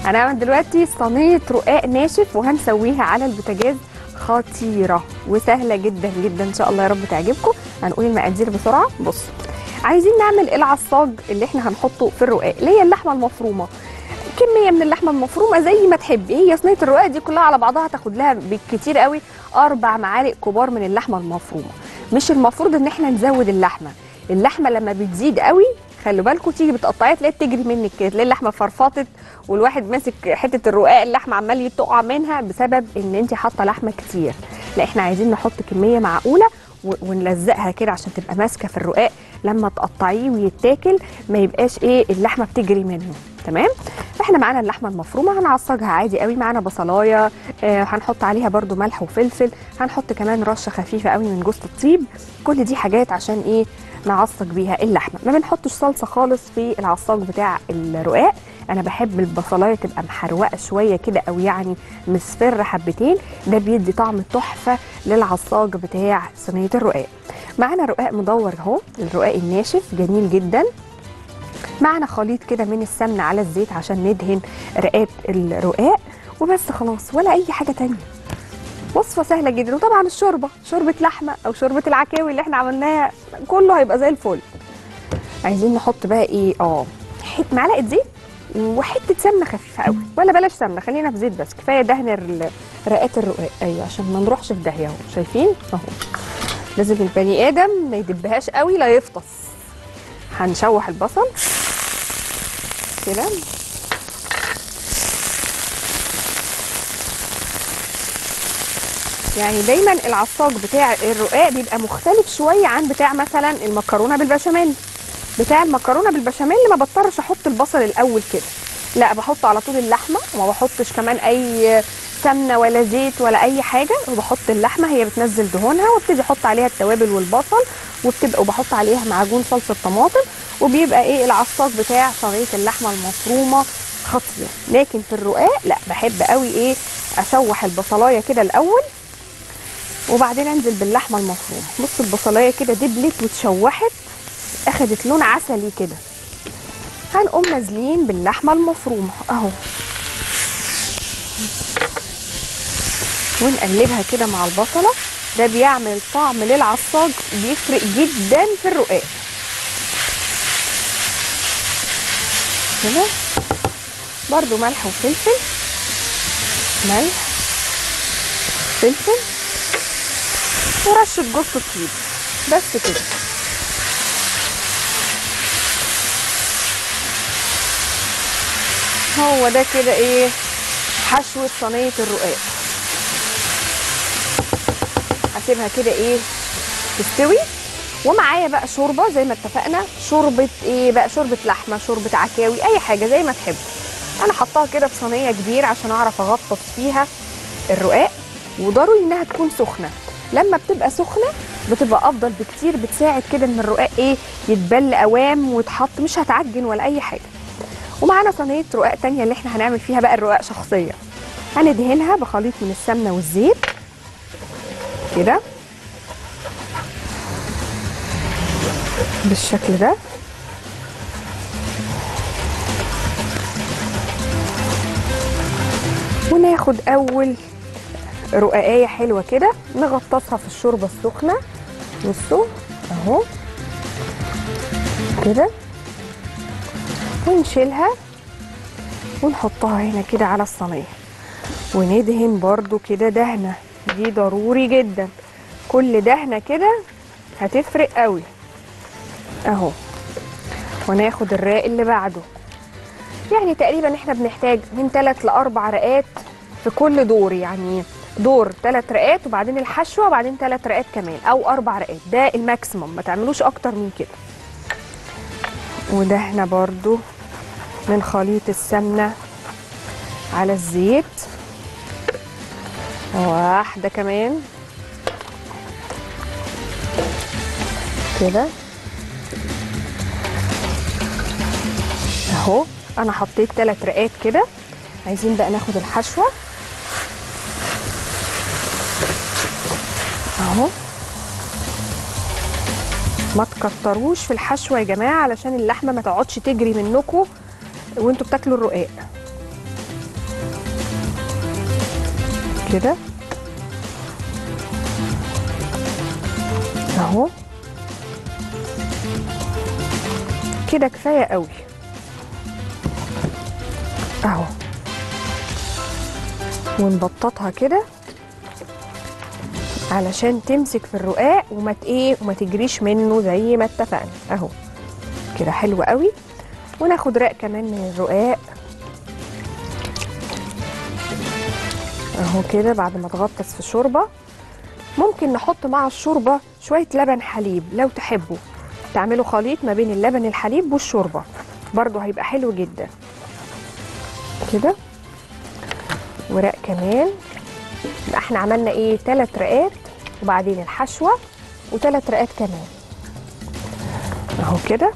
هنعمل دلوقتي صينيه رقاق ناشف وهنسويها على البوتاجاز خطيره وسهله جدا جدا ان شاء الله يا رب تعجبكم هنقول المقادير بسرعه بصوا عايزين نعمل العصاج اللي احنا هنحطه في الرقاق اللي هي اللحمه المفرومه كميه من اللحمه المفرومه زي ما تحبي هي صينيه الرقاق دي كلها على بعضها تاخد لها بالكتير قوي اربع معالق كبار من اللحمه المفرومه مش المفروض ان احنا نزود اللحمه اللحمه لما بتزيد قوي خلوا بالكم تيجي بتقطعيها تلاقي تجري منك كده تلاقي اللحمه فرفطت والواحد ماسك حته الرقاق اللحمه عمال تقع منها بسبب ان انت حاطه لحمه كتير لا احنا عايزين نحط كميه معقوله و- ونلزقها كده عشان تبقى ماسكه في الرقاق لما تقطعيه ويتاكل ما يبقاش ايه اللحمه بتجري منه تمام احنا معانا اللحمه المفرومه هنعصجها عادي قوي معانا بصلايه آه هنحط عليها برده ملح وفلفل هنحط كمان رشه خفيفه قوي من جوز الطيب كل دي حاجات عشان ايه نعصج بيها اللحمه ما بنحطش صلصه خالص في العصاج بتاع الرقاق انا بحب البصلايه تبقى محروقه شويه كده او يعني مصفره حبتين ده بيدي طعم تحفه للعصاج بتاع صينيه الرقاق معانا رقاق مدور اهو الرقاق الناشف جميل جدا معنا خليط كده من السمنه على الزيت عشان ندهن رقات الرقاق وبس خلاص ولا اي حاجه تانية وصفه سهله جدا وطبعا الشوربه شوربه لحمه او شوربه العكاوي اللي احنا عملناها كله هيبقى زي الفل عايزين نحط بقى ايه اه حت معلقه زيت وحته سمنه خفيفه قوي ولا بلاش سمنه خلينا في زيت بس كفايه دهن ال- رقات الرقاق ايوه عشان ما نروحش في داهيه اهو شايفين اهو لازم البني ادم ما يدبهاش قوي لا يفطس هنشوح البصل كده يعني دايما العصاج بتاع الرقاق بيبقى مختلف شويه عن بتاع مثلا المكرونه بالبشاميل بتاع المكرونه بالبشاميل ما بضطرش احط البصل الاول كده لا بحط على طول اللحمه وما بحطش كمان اي سمنه ولا زيت ولا اي حاجه وبحط اللحمه هي بتنزل دهونها وابتدي احط عليها التوابل والبصل وبتبقى وبحط عليها معجون صلصه طماطم وبيبقى ايه العصاج بتاع صينيه اللحمه المفرومه خطير لكن في الرقاق لا بحب قوي ايه اشوح البصلايه كده الاول وبعدين انزل باللحمه المفرومه بص البصلايه كده دبلت واتشوحت اخدت لون عسلي كده هنقوم نازلين باللحمه المفرومه اهو ونقلبها كده مع البصله ده بيعمل طعم للعصاج بيفرق جدا في الرقاق كده برضو ملح وفلفل ملح فلفل ورشه جوز الطيب بس كده هو ده كده ايه حشوة صينية الرقاق هسيبها كده ايه تستوي ومعايا بقى شوربة زي ما اتفقنا شوربة ايه بقى شوربة لحمة شوربة عكاوي اي حاجة زي ما تحب انا حطاها كده في صينية كبيرة عشان اعرف اغطس فيها الرقاق وضروري انها تكون سخنة لما بتبقى سخنة بتبقى افضل بكتير بتساعد كده ان الرقاق ايه يتبل قوام ويتحط مش هتعجن ولا اي حاجة ومعانا صينيه رقاق تانية اللي احنا هنعمل فيها بقى الرقاق شخصيه هندهنها بخليط من السمنه والزيت كده بالشكل ده وناخد اول رقاقية حلوة كده نغطسها في الشوربة السخنة بصوا اهو كده ونشيلها ونحطها هنا كده على الصينيه وندهن برضو كده دهنه دي ضروري جدا كل دهنه كده هتفرق قوي اهو وناخد الراق اللي بعده يعني تقريبا احنا بنحتاج من 3 ل 4 رقات في كل دور يعني دور 3 رقات وبعدين الحشوه وبعدين 3 رقات كمان او 4 رقات ده الماكسيموم ما تعملوش اكتر من كده ودهنة برضو من خليط السمنة على الزيت واحدة كمان كده اهو انا حطيت ثلاث رقات كده عايزين بقى ناخد الحشوة اهو ما تكتروش في الحشوه يا جماعه علشان اللحمه ما تقعدش تجري منكم وانتوا بتاكلوا الرقاق كده اهو كده كفايه قوي اهو ونبططها كده علشان تمسك في الرقاق وما ت- ايه وما تجريش منه زي ما اتفقنا اهو كده حلو قوي وناخد رق كمان من الرقاق اهو كده بعد ما تغطس في الشوربه ممكن نحط مع الشوربه شويه لبن حليب لو تحبوا تعملوا خليط ما بين اللبن الحليب والشوربه برضو هيبقى حلو جدا كده ورق كمان يبقى احنا عملنا ايه ثلاث رقات وبعدين الحشوه وثلاث رقات كمان اهو كده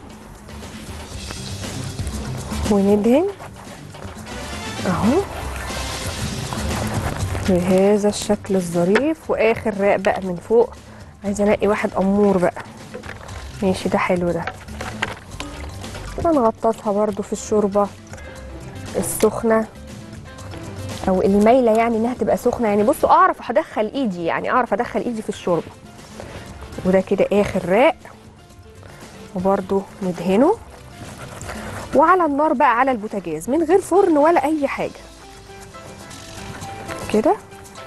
وندهن اهو بهذا الشكل الظريف واخر راق بقى من فوق عايزه انقي واحد امور بقى ماشي ده حلو ده هنغطسها برضو في الشوربه السخنه او المايله يعني انها تبقى سخنه يعني بصوا اعرف ادخل ايدي يعني اعرف ادخل ايدي في الشوربه وده كده اخر راق وبرده ندهنه وعلى النار بقى على البوتاجاز من غير فرن ولا اي حاجه كده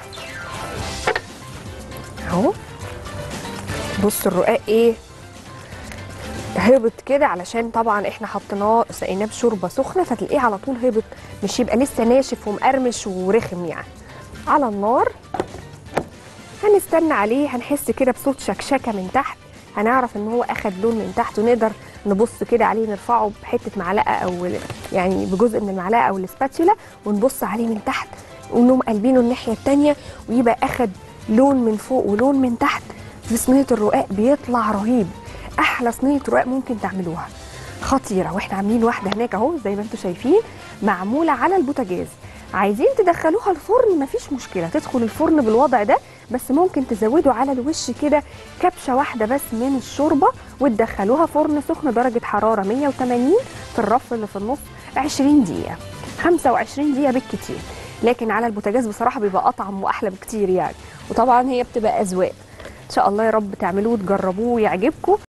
اهو بص الرقاق ايه هبط كده علشان طبعا احنا حطيناه سقيناه بشوربه سخنه فتلاقيه على طول هبط مش يبقى لسه ناشف ومقرمش ورخم يعني على النار هنستنى عليه هنحس كده بصوت شكشكه من تحت هنعرف ان هو اخد لون من تحت ونقدر نبص كده عليه نرفعه بحته معلقه او يعني بجزء من المعلقه او السباتشولا ونبص عليه من تحت ونقوم قلبينه الناحيه التانيه ويبقى اخد لون من فوق ولون من تحت في صينيه الرقاق بيطلع رهيب احلى صينيه رقاق ممكن تعملوها خطيره واحنا عاملين واحده هناك اهو زي ما انتم شايفين معموله على البوتاجاز عايزين تدخلوها الفرن مفيش مشكله تدخل الفرن بالوضع ده بس ممكن تزودوا على الوش كده كبشه واحده بس من الشوربه وتدخلوها فرن سخن درجه حراره 180 في الرف اللي في النص 20 دقيقه 25 دقيقه بالكتير لكن على البوتاجاز بصراحه بيبقى اطعم واحلى بكتير يعني وطبعا هي بتبقى اذواق ان شاء الله يا رب تعملوه وتجربوه ويعجبكم